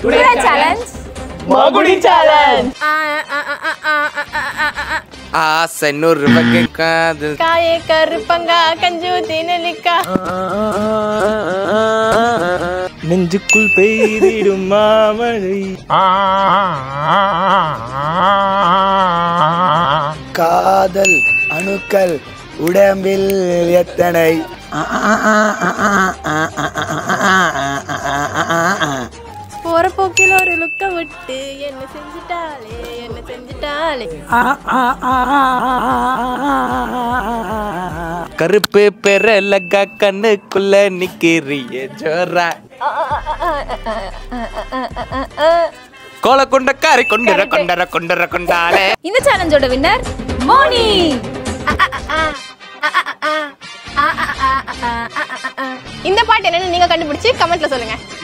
today challenge மகுடி challenge ஆசை நூறு வகை காதல் காயே கருப்பங்கா கஞ்சு தினலிக்கா நெஞ்சுக்குள் பெய்திடும் மாமழை காதல் அணுக்கள் உடம்பில் எத்தனை போற போக்கில் ஒரு லுக்க விட்டு என்ன செஞ்சுட்டாளே என்ன செஞ்சுட்டாளே கருப்பு பெறலகா கண்ணுக்குள்ள நிக்கிறிய ஜோரா கோல கொண்ட காரி கொண்டர கொண்டர கொண்டர கொண்டாலே இந்த சேலஞ்சோட வின்னர் மோனி இந்த பாட்டு என்னன்னு நீங்க கண்டுபிடிச்சு கமெண்ட்ல சொல்லுங்க